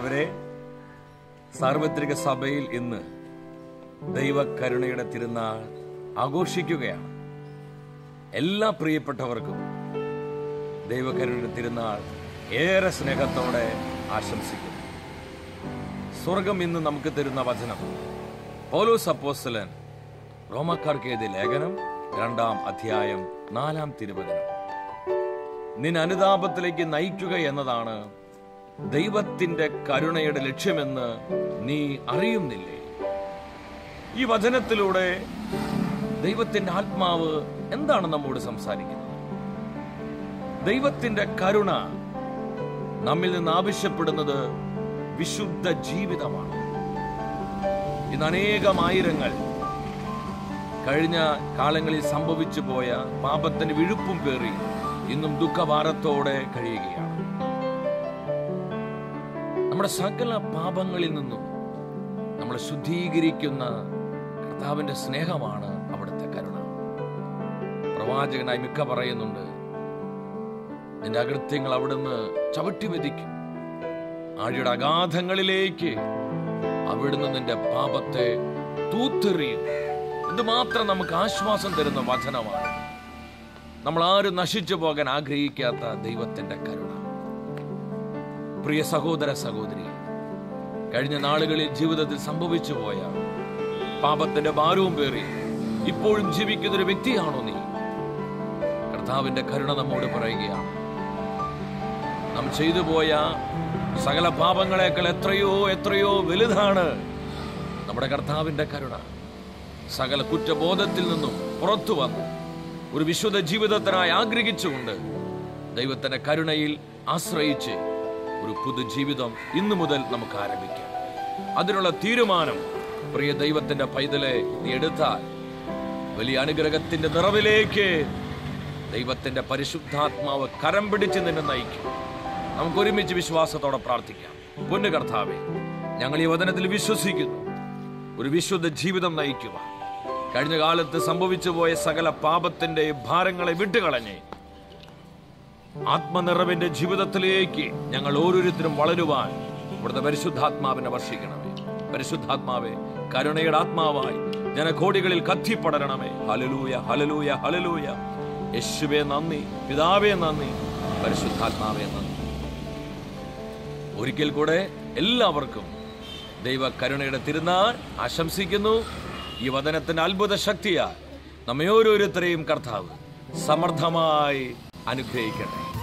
പ്രിയപ്പെട്ടവരെ സാർവത്രിക സഭയിൽ ഇന്ന് ദൈവകരുണയുടെ തിരുനാൾ ആഘോഷിക്കുകയാണ് എല്ലാ പ്രിയപ്പെട്ടവർക്കും ദൈവകരുണയുടെ തിരുനാൾ ഏറെ സ്നേഹത്തോടെ ആശംസിക്കുന്നു സ്വർഗം ഇന്ന് നമുക്ക് തരുന്ന വചനം പൗലോസ് അപ്പോസ്തലൻ റോമക്കാർക്ക് എഴുതിയ ലേഖനം രണ്ടാം അധ്യായം നാലാം തിരുവചനം നിൻ അനുതാപത്തിലേക്ക് നയിക്കുക എന്നതാണ് ദൈവത്തിന്റെ കരുണയുടെ ലക്ഷ്യമെന്ന് നീ അറിയുന്നില്ലേ ഈ വചനത്തിലൂടെ ദൈവത്തിന്റെ ആത്മാവ് എന്താണ് നമ്മോട് സംസാരിക്കുന്നത് ദൈവത്തിന്റെ കരുണ നമ്മിൽ നിന്ന് ആവശ്യപ്പെടുന്നത് വിശുദ്ധ ജീവിതമാണ് ഇന്ന് അനേകം ആയിരങ്ങൾ കഴിഞ്ഞ കാലങ്ങളിൽ സംഭവിച്ചു പോയ പാപത്തിന് വിഴുപ്പും പേറി ഇന്നും ദുഃഖഭാരത്തോടെ കഴിയുകയാണ് നമ്മുടെ സകല പാപങ്ങളിൽ നിന്നും നമ്മളെ ശുദ്ധീകരിക്കുന്ന കർത്താവിന്റെ സ്നേഹമാണ് അവിടുത്തെ കരുണ പ്രവാചകനായി മിക്ക പറയുന്നുണ്ട് നിന്റെ അകൃത്യങ്ങൾ അവിടുന്ന് ചവിട്ടി വെതിക്കും ആഴിയുടെ അഗാധങ്ങളിലേക്ക് അവിടുന്ന് നിന്റെ പാപത്തെ തൂത്തെറിയും എന്തുമാത്രം നമുക്ക് ആശ്വാസം തരുന്ന വചനമാണ് നമ്മൾ ആരും നശിച്ചു പോകാൻ ആഗ്രഹിക്കാത്ത ദൈവത്തിന്റെ കരുണ പ്രിയ സഹോദര സഹോദരി കഴിഞ്ഞ നാളുകളിൽ ജീവിതത്തിൽ സംഭവിച്ചു പോയ പാപത്തിന്റെ ഭാരവും പേറി ഇപ്പോഴും ജീവിക്കുന്ന ഒരു വ്യക്തിയാണോ നീ കർത്താവിന്റെ കരുണ നമ്മോട് പറയുകയാണ് നാം ചെയ്തു പോയ സകല പാപങ്ങളെക്കാൾ എത്രയോ എത്രയോ വലുതാണ് നമ്മുടെ കർത്താവിന്റെ കരുണ സകല കുറ്റബോധത്തിൽ നിന്നും പുറത്തു വന്ന് ഒരു വിശുദ്ധ ജീവിതത്തിനായി ആഗ്രഹിച്ചുകൊണ്ട് ദൈവത്തിന്റെ കരുണയിൽ ആശ്രയിച്ച് ഒരു പുതുജീവിതം ഇന്നു മുതൽ നമുക്ക് ആരംഭിക്കാം അതിനുള്ള തീരുമാനം പ്രിയ ദൈവത്തിന്റെ പൈതലെ നീ എടുത്താൽ വലിയ അനുഗ്രഹത്തിന്റെ നിറവിലേക്ക് ദൈവത്തിന്റെ പരിശുദ്ധാത്മാവ് കരം പിടിച്ച് നിന്നെ നയിക്കും നമുക്ക് ഒരുമിച്ച് വിശ്വാസത്തോടെ പ്രാർത്ഥിക്കാം പൊന്നു കർത്താവെ ഞങ്ങൾ ഈ വചനത്തിൽ വിശ്വസിക്കുന്നു ഒരു വിശുദ്ധ ജീവിതം നയിക്കുക കഴിഞ്ഞ കാലത്ത് സംഭവിച്ചു പോയ സകല പാപത്തിന്റെ ഭാരങ്ങളെ വിട്ടുകളഞ്ഞ് ആത്മനിറവിന്റെ ജീവിതത്തിലേക്ക് ഞങ്ങൾ ഓരോരുത്തരും വളരുവാൻ ഇവിടുത്തെ പരിശുദ്ധാത്മാവിനെ വർഷിക്കണമേ പരിശുദ്ധാത്മാവെ കരുണയുടെ ആത്മാവായി ജനകോടികളിൽ കത്തിപ്പടരണമേ ഹലലൂയ ഹലലൂയ ഹലലൂയ യേശുവേ നന്ദി പിതാവേ നന്ദി പരിശുദ്ധാത്മാവേ നന്ദി ഒരിക്കൽ കൂടെ എല്ലാവർക്കും ദൈവ കരുണയുടെ തിരുനാൾ ആശംസിക്കുന്നു ഈ വചനത്തിന്റെ അത്ഭുത ശക്തിയാൽ നമ്മെ ഓരോരുത്തരെയും കർത്താവ് സമർത്ഥമായി അനുഗ്രഹിക്കട്ടെ